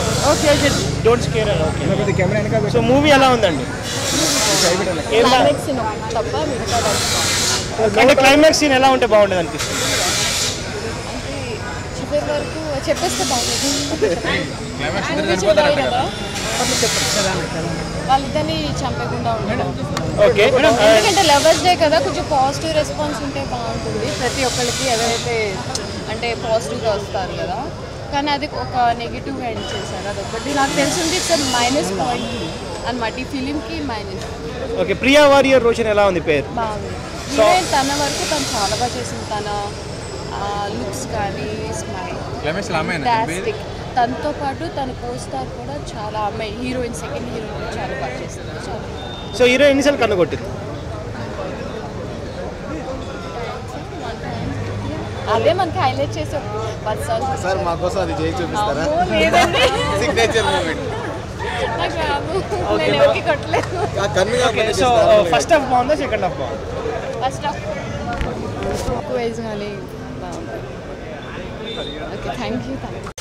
okay don't scare okay camera వెనక so movie ఎలా ఉందండి ఏం బా- క్లైమాక్స్ తప్ప మిగతా అంటే క్లైమాక్స్ సీన్ ఎలా ఉంటే బాగుంటుంది అనిపిస్తుంది అంటే చివరి వరకు చెప్పేస్తే బాగుంది Movie చూడాలి కదా వాళ్ళిద్దరిని చంపకుండా ఉండడం ఓకే ఎందుకంటే లవర్స్ డే కదా కొంచెం పాజిటివ్ రెస్పాన్స్ ఉంటే బాగుంటుంది ప్రతి ఒక్కరికి ఎవరైతే అంటే పాజిటివ్గా వస్తారు కదా కానీ అది ఒక నెగిటివ్ ఎండ్ చేశారు అదొకటి నాకు తెలిసింది ఇట్స్ మైనస్ పాయింట్ అనమాట ఈ ఫిలింకి మైనస్ ఓకే ప్రియా వారియర్ రోషన్ ఎలా ఉంది పేరు బాగుంది హీరోయిన్ తన వరకు తను చాలా బాగా చేసింది తన లుక్స్ కానీ స్మైల్ క్లైమాక్స్ లామే ఫ్యాంటాస్టిక్ తనతో పాటు తన కోస్టార్ కూడా చాలా అమ్మాయి హీరోయిన్ సెకండ్ హీరోయిన్ చాలా బాగా చేసింది చాలా సో హీరో ఎన్నిసార్లు కన్ను కొట్టింది అదే మనకి హైలైట్ చేసే పది సార్లు సార్ మా కోసం అది చేసి చూపిస్తారా అమ్మో, లేదండి సిగ్నేచర్ మూమెంట్ నాకు రాదు నేను ఎవరికి కొట్టలేదు ఆ కన్ను ఓకే సో ఫస్ట్ హాఫ్ బాగుందా సెకండ్ హాఫ్ బాగుందా ఫస్ట్ ఆఫ్ వైజ్ కానీ బాగుంటుంది okay thank you thank you